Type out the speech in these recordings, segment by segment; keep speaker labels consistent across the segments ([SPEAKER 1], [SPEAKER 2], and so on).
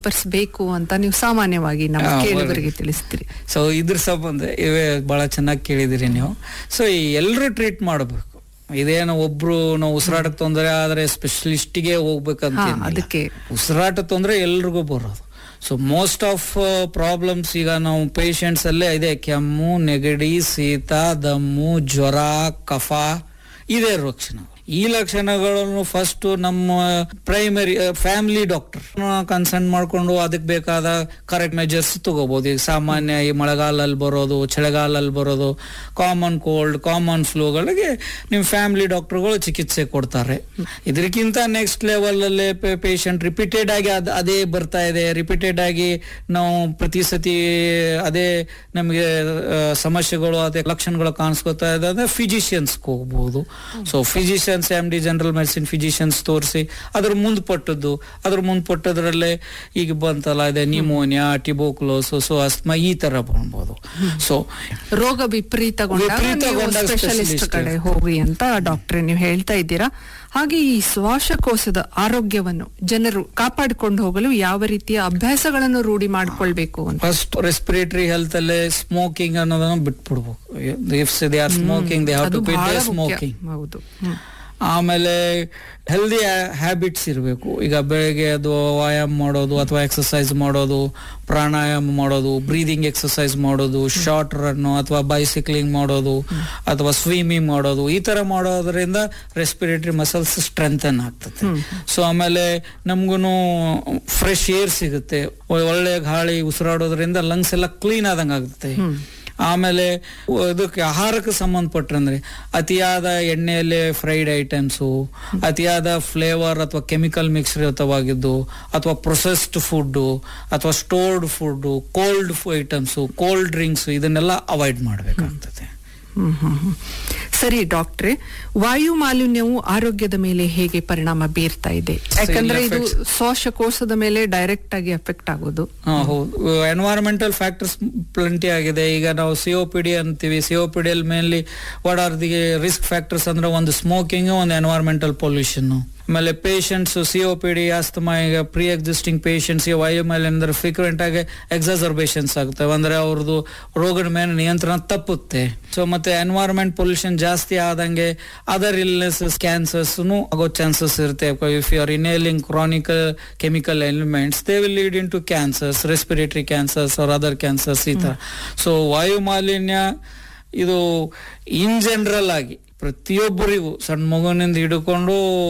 [SPEAKER 1] ಸಿಂಪಡಿಸಬೇಕು ಅಂತ ನೀವು ಸಾಮಾನ್ಯವಾಗಿ ನಮ್ಮ
[SPEAKER 2] ಹಾ,
[SPEAKER 1] ಕೇಳುಗರಿಗೆ ತಿಳಿಸ್ತೀರಿ
[SPEAKER 2] ಸೊ ಇದ್ರ ಸಂಬಂಧ ಇವೇ ಬಹಳ ಚೆನ್ನಾಗಿ ಕೇಳಿದಿರಿ ನೀವು ಸೊ ಈ ಎಲ್ಲರೂ ಟ್ರೀಟ್ ಮಾಡಬೇಕು ಇದೇನು ಒಬ್ರು ನಾವು ಉಸಿರಾಟ ತೊಂದರೆ ಆದ್ರೆ ಸ್ಪೆಷಲಿಸ್ಟಿಗೆ ಹೋಗ್ಬೇಕಂತ
[SPEAKER 1] ಹಾ,
[SPEAKER 2] ಏನಿಲ್ಲ.
[SPEAKER 1] ಅದಕ್ಕೆ.
[SPEAKER 2] ಉಸಿರಾಟ ತೊಂದರೆ ಎಲ್ರಿಗೂ ಬರೋದು ಸೊ ಮೋಸ್ಟ್ ಆಫ್ ಪ್ರಾಬ್ಲಮ್ಸ್ ಈಗ ನಾವು ಪೇಷಂಟ್ಸ್ ಅಲ್ಲೇ ಇದೆ ಕೆಮ್ಮು ನೆಗಡಿ ಶೀತ ದಮ್ಮು ಜ್ವರ ಕಫ ಇದೇ ಲಕ್ಷಣಗಳು ಈ ಲಕ್ಷಣಗಳನ್ನು ಫಸ್ಟ್ ನಮ್ಮ ಪ್ರೈಮರಿ ಫ್ಯಾಮಿಲಿ ಡಾಕ್ಟರ್ ಕನ್ಸರ್ನ್ ಮಾಡ್ಕೊಂಡು ಅದಕ್ಕೆ ಬೇಕಾದ ಕರೆಕ್ಟ್ ಮೆಜರ್ಸ್ ತಗೋಬಹುದು ಈಗ ಸಾಮಾನ್ಯ ಈ ಮಳೆಗಾಲಲ್ಲಿ ಬರೋದು ಚಳಿಗಾಲಲ್ಲಿ ಬರೋದು ಕಾಮನ್ ಕೋಲ್ಡ್ ಕಾಮನ್ ಫ್ಲೂಗಳಿಗೆ ನಿಮ್ಮ ಫ್ಯಾಮಿಲಿ ಡಾಕ್ಟರ್ಗಳು ಚಿಕಿತ್ಸೆ ಕೊಡ್ತಾರೆ ಇದಕ್ಕಿಂತ ನೆಕ್ಸ್ಟ್ ಲೆವೆಲ್ ಅಲ್ಲಿ ಪೇಷಂಟ್ ರಿಪೀಟೆಡ್ ಆಗಿ ಅದ್ ಅದೇ ಬರ್ತಾ ಇದೆ ರಿಪೀಟೆಡ್ ಆಗಿ ನಾವು ಪ್ರತಿ ಸತಿ ಅದೇ ನಮಗೆ ಆ, ಸಮಸ್ಯೆಗಳು ಅದೇ ಲಕ್ಷಣಗಳು ಕಾಣಿಸ್ಕೊತಾ ಇದೆ ಅಂದ್ರೆ ಫಿಸಿಷಿಯನ್ಸ್ ಹೋಗ್ಬೋದು so physicians M D general medicine physicians ತೋರಿಸಿ ಅದ್ರ ಮುಂದ್ಪಟ್ಟದ್ದು ಅದ್ರ ಮುಂದ್ಪಟ್ಟದ್ರಲ್ಲೇ ಈಗ ಬಂತಲ್ಲ ಇದೆ ನಿಮೋನಿಯಾ ಟಿಬೋಕ್ಲೋಸ್ ಸೊ ಅಸ್ಮಾ ಈ ತರ ಬರ್ಬೋದು ಸೊ
[SPEAKER 1] ರೋಗ ವಿಪರೀತಗೊಂಡಾಗ
[SPEAKER 2] ವಿಪರೀತಗೊಂಡಾಗ
[SPEAKER 1] ಸ್ಪೆಷಲಿಸ್ಟ್
[SPEAKER 2] specialist.
[SPEAKER 1] ಕಡೆ ಹೋಗಿ ಅಂತ ಡಾಕ್ಟ್ರೆ ನೀವು ಹೇಳ್ತಾ ಇದ್ದೀರಾ ಹಾಗೆ ಈ ಶ್ವಾಸಕೋಶದ ಆರೋಗ್ಯವನ್ನು ಜನರು ಕಾಪಾಡಿಕೊಂಡು ಹೋಗಲು ಯಾವ ರೀತಿಯ ಅಭ್ಯಾಸಗಳನ್ನು ರೂಢಿ ಮಾಡ್ಕೊಳ್ಬೇಕು ಅಂತ
[SPEAKER 2] ಫಸ್ಟ್ ರೆಸ್ಪಿರೇಟರಿ ಹೆಲ್ತ್ ಅಲ್ಲೇ ಸ್ಮೋಕಿಂಗ್ ಅನ್ನೋದನ್ನ ಬಿಟ್ಬಿಡ್ಬೇಕು if they are smoking they have
[SPEAKER 1] ಅದು
[SPEAKER 2] ಟು ಬಿಟ್
[SPEAKER 1] ಬಹಳ ಮುಖ್ಯ
[SPEAKER 2] ಸ್ಮೋಕಿಂಗ್
[SPEAKER 1] ಹೌದು ಹ್ಮ್.
[SPEAKER 2] ಆಮೇಲೆ ಹೆಲ್ದಿ ಹ್ಯಾಬಿಟ್ಸ್ ಇರಬೇಕು ಈಗ ಬೆಳಗ್ಗೆ ಅದು ವ್ಯಾಯಾಮ ಮಾಡೋದು ಅಥವಾ ಎಕ್ಸಸೈಸ್ ಮಾಡೋದು ಪ್ರಾಣಾಯಾಮ ಮಾಡೋದು ಬ್ರೀದಿಂಗ್ ಎಕ್ಸಸೈಸ್ ಮಾಡೋದು ಶಾರ್ಟ್ ರನ್ ಅಥವಾ ಬೈಸಿಕ್ಲಿಂಗ್ ಮಾಡೋದು ಅಥವಾ ಸ್ವಿಮ್ಮಿಂಗ್ ಮಾಡೋದು ಈ ತರ ಮಾಡೋದ್ರಿಂದ ರೆಸ್ಪಿರೇಟರಿ ಮಸಲ್ಸ್ ಸ್ಟ್ರೆಂಥನ್ ಆಗ್ತದೆ ಸೊ ಆಮೇಲೆ ನಮ್ಗೂ ಫ್ರೆಶ್ ಏರ್ ಸಿಗುತ್ತೆ ಒ- ಒಳ್ಳೆ ಗಾಳಿ ಉಸಿರಾಡೋದ್ರಿಂದ ಲಂಗ್ಸ್ ಎಲ್ಲ ಕ್ಲೀನ್ ಆದಂಗೆ ಆಗುತ್ತೆ ಆಮೇಲೆ ಇದಕ್ಕೆ ಆಹಾರಕ್ಕೆ ಸಂಬಂಧಪಟ್ಟಂದ್ರೆ ಅತಿಯಾದ ಎಣ್ಣೆಯಲ್ಲಿ ಫ್ರೈಡ್ ಐಟಮ್ಸು ಅತಿಯಾದ ಫ್ಲೇವರ್ ಅಥವಾ ಕೆಮಿಕಲ್ ಮಿಶ್ರಿತವಾಗಿದ್ದು ಅಥವಾ ಪ್ರೊಸೆಸ್ಡ್ ಫುಡ್ ಅಥವಾ stored food cold items cold drinks ಇದನ್ನೆಲ್ಲ ಅವಾಯ್ಡ್ ಮಾಡಬೇಕಾಗ್ತದೆ
[SPEAKER 1] ಹ್ಮ್, ಹ್ಮ್, ಹ್ಮ್. ಸರಿ ಡಾಕ್ಟ್ರೆ ವಾಯು ಮಾಲಿನ್ಯವು ಆರೋಗ್ಯದ ಮೇಲೆ ಹೇಗೆ ಪರಿಣಾಮ ಬೀರ್ತಾ ಇದೆ ಯಾಕಂದ್ರೆ ಇದು ಶ್ವಾಸಕೋಶದ ಮೇಲೆ ಡೈರೆಕ್ಟ್ ಆಗಿ ಎಫೆಕ್ಟ್ ಆಗೋದು
[SPEAKER 2] ಹಾ, ಹೌದು ಎನ್ವೈರನ್ಮೆಂಟಲ್ ಫ್ಯಾಕ್ಟರ್ಸ್ ಪ್ಲೆಂಟಿ ಆಗಿದೆ ಈಗ ನಾವು ಸಿಒ ಪಿ ಡಿ ಅಂತೀವಿ ಸಿಒ ಪಿ ಡಿ ಅಲ್ಲಿ mainly what are the risk factors ಅಂದ್ರೆ ಒಂದು ಸ್ಮೋಕಿಂಗ್ ಒಂದು ಎನ್ವೈರನ್ಮೆಂಟಲ್ ಪೊಲ್ಯೂಷನ್ ಆಮೇಲೆ patients C O P D asthma ಈಗ ಪ್ರೀ ಎಕ್ಸಿಸ್ಟಿಂಗ್ ಪೇಷಂಟ್ಸ್ ವಾಯು ಮೇಲೆ ಅಂದ್ರೆ ಫ್ರೀಕ್ವೆಂಟ್ ಆಗಿ ಎಕ್ಸಾಸರ್ಬೇಷನ್ಸ್ ಆಗುತ್ತೆ ಅಂದ್ರೆ ಅವ್ರದ್ದು ರೋಗದ ಮೇಲೆ ನಿಯಂತ್ರಣ ತಪ್ಪುತ್ತೆ ಸೊ ಮತ್ತೆ ಎನ್ವೈರನ್ಮೆಂಟ್ ಪೊಲ್ಯೂಷನ್ ಜಾಸ್ತಿ ಆದಂಗೆ ಅದರ್ ಇಲ್ನೆಸಸ್ ಕ್ಯಾನ್ಸರ್ಸ್ ಆಗೋ ಚಾನ್ಸಸ್ ಇರುತ್ತೆ if you are inhaling chronic chemical elements they will lead in to cancers respiratory cancers or other cancers ಈ ತರ ಸೊ ವಾಯು ಮಾಲಿನ್ಯ ಇದು ಇನ್ ಜನರಲ್ ಆಗಿ ಪ್ರತಿಯೊಬ್ಬರಿಗೂ ಸಣ್ಣ ಮಗುವಿನಿಂದ ಹಿಡ್ಕೊಂಡು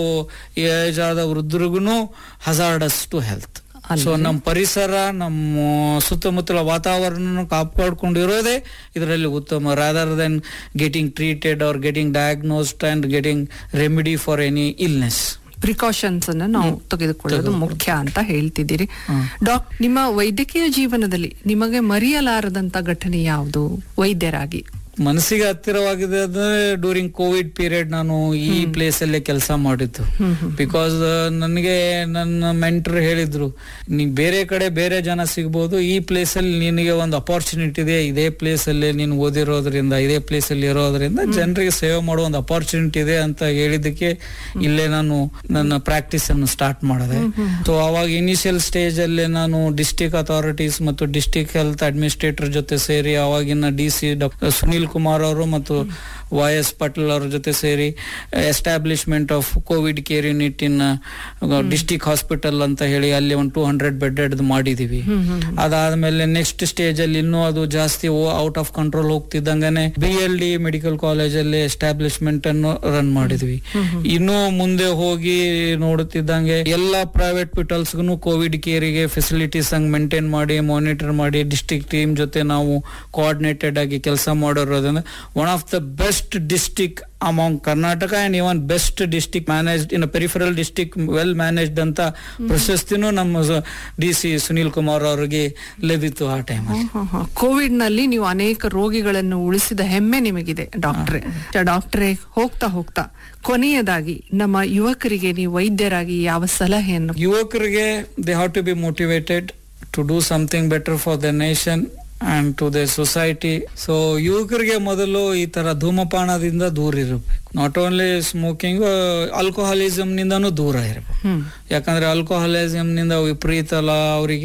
[SPEAKER 2] ಏಜ್ ಆದ ವೃದ್ಧರಿಗೂ ಹಜಾರ್ಡಸ್ ಟು ಹೆಲ್ತ್ ಸೊ ನಮ್ಮ ಪರಿಸರ ನಮ್ಮ ಸುತ್ತಮುತ್ತಲ ವಾತಾವರಣ ಕಾಪಾಡ್ಕೊಂಡಿರೋದೇ ಇದರಲ್ಲಿ ಉತ್ತಮ rather than getting treated or getting diagnosed and getting remedy for any illness
[SPEAKER 1] precautions ಅನ್ನ ನಾವು ತೆಗೆದುಕೊಳ್ಳೋದು ಮುಖ್ಯ ಅಂತ ಹೇಳ್ತಿದ್ದೀರಿ ಡಾಕ್ ನಿಮ್ಮ ವೈದ್ಯಕೀಯ ಜೀವನದಲ್ಲಿ ನಿಮಗೆ ಮರೆಯಲಾರದಂತ ಘಟನೆ ಯಾವುದು ವೈದ್ಯರಾಗಿ
[SPEAKER 2] ಮನಸ್ಸಿಗೆ ಹತ್ತಿರವಾಗಿದೆ ಅಂದ್ರೆ ಡ್ಯೂರಿಂಗ್ ಕೋವಿಡ್ ಪೀರಿಯಡ್ ನಾನು ಈ ಪ್ಲೇಸ್ ಅಲ್ಲೇ ಕೆಲಸ ಮಾಡಿದ್ದು ಬಿಕಾಸ್ ನನಗೆ ನನ್ನ ಮೆಂಟರ್ ಹೇಳಿದ್ರು ನೀ ಬೇರೆ ಕಡೆ ಬೇರೆ ಜನ ಸಿಗ್ಬೋದು ಈ ಪ್ಲೇಸ್ ಅಲ್ಲಿ ನಿನಗೆ ಒಂದು ಅಪಾರ್ಚುನಿಟಿ ಇದೆ ಇದೇ ಪ್ಲೇಸ್ ಅಲ್ಲಿ ನೀನು ಓದಿರೋದ್ರಿಂದ ಇದೇ ಪ್ಲೇಸ್ ಅಲ್ಲಿ ಇರೋದ್ರಿಂದ ಜನರಿಗೆ ಸೇವೆ ಮಾಡೋ ಒಂದು ಅಪಾರ್ಚುನಿಟಿ ಇದೆ ಅಂತ ಹೇಳಿದ್ದಕ್ಕೆ ಇಲ್ಲೇ ನಾನು ನನ್ನ ಪ್ರಾಕ್ಟೀಸ್ ಅನ್ನು ಸ್ಟಾರ್ಟ್ ಮಾಡಿದೆ ಸೊ ಅವಾಗ ಇನಿಷಿಯಲ್ ಸ್ಟೇಜ್ ಅಲ್ಲಿ ನಾನು ಡಿಸ್ಟಿಕ್ ಅಥಾರಿಟೀಸ್ ಮತ್ತು ಡಿಸ್ಟಿಕ್ ಹೆಲ್ತ್ ಅಡ್ಮಿನಿಸ್ಟ್ರೇಟರ್ ಜೊತೆ ಸೇರಿ ಅವಾಗಿನ D C doctor Sunil Kumar ಅವರು ಮತ್ತು ವೈ ಎಸ್ ಪಾಟೀಲ್ ಅವ್ರ ಜೊತೆ ಸೇರಿ establishment of covid care unit in district hospital ಅಂತ ಹೇಳಿ ಅಲ್ಲಿ ಒಂದು ಟೂ ಹಂಡ್ರೆಡ್ ಬೆಡ್ ಮಾಡಿದೀವಿ ಅದಾದ್ಮೇಲೆ ನೆಕ್ಸ್ಟ್ ಸ್ಟೇಜ್ ಅಲ್ಲಿ ಇನ್ನೂ ಅದು ಜಾಸ್ತಿ ಔಟ್ ಆಫ್ ಕಂಟ್ರೋಲ್ ಹೋಗ್ತಿದ್ದಂಗನೆ B L D medical college ಅಲ್ಲಿ ಎಸ್ಟಾಬ್ಲಿಷ್ಮೆಂಟ್ ಅನ್ನು ರನ್ ಮಾಡಿದ್ವಿ ಇನ್ನೂ ಮುಂದೆ ಹೋಗಿ ನೋಡುತ್ತಿದ್ದಂಗೆ ಎಲ್ಲಾ ಪ್ರೈವೇಟ್ ಹಾಸ್ಪಿಟಲ್ಸ್ಗೂ ಕೋವಿಡ್ ಕೇರಿಗೆ ಫೆಸಿಲಿಟೀಸ್ ಹಂಗ್ ಮೇಂಟೈನ್ ಮಾಡಿ ಮಾನಿಟರ್ ಮಾಡಿ ಡಿಸ್ಟಿಕ್ ಟೀಮ್ ಜೊತೆ ನಾವು ಕೋಆರ್ಡಿನೇಟೆಡ್ ಆಗಿ ಕೆಲಸ ಮಾಡಿರೋದ್ರಿಂದ one of the best district among Karnataka and even best district managed in peripheral district well managed ಅಂತ ಪ್ರಶಸ್ತಿನೂ ನಮ್ಮ ಡಿ ಸಿ ಸುನೀಲ್ ಕುಮಾರ್ ಅವರಿಗೆ ಲಭಿತು ಆ ಟೈಮ್
[SPEAKER 1] ಕೋವಿಡ್ ನಲ್ಲಿ ನೀವು ಅನೇಕ ರೋಗಿಗಳನ್ನು ಉಳಿಸಿದ ಹೆಮ್ಮೆ ನಿಮಗಿದೆ ಡಾಕ್ಟ್ರೆ ಡಾಕ್ಟ್ರೆ ಹೋಗ್ತಾ ಹೋಗ್ತಾ ಕೊನೆಯದಾಗಿ ನಮ್ಮ ಯುವಕರಿಗೆ ನೀವು ವೈದ್ಯರಾಗಿ ಯಾವ ಸಲಹೆಯನ್ನು
[SPEAKER 2] ಯುವಕರಿಗೆ they have to be motivated to do something better for the nation and to the society so ಯುವಕರಿಗೆ ಮೊದಲು ಈ ತರ ಧೂಮಪಾನದಿಂದ ದೂರ ಇರಬೇಕು ನಾಟ್ ಓನ್ಲಿ ಸ್ಮೋಕಿಂಗ್ ಆಲ್ಕೋಹಾಲಿಸಮ್ ನಿಂದನೂ ದೂರ ಇರಬೇಕು
[SPEAKER 1] ಹ್ಮ್
[SPEAKER 2] ಯಾಕಂದ್ರೆ ಆಲ್ಕೋಹಾಲಿಸಮ್ ನಿಂದ ವಿಪರೀತ ಅವರಿಗೆ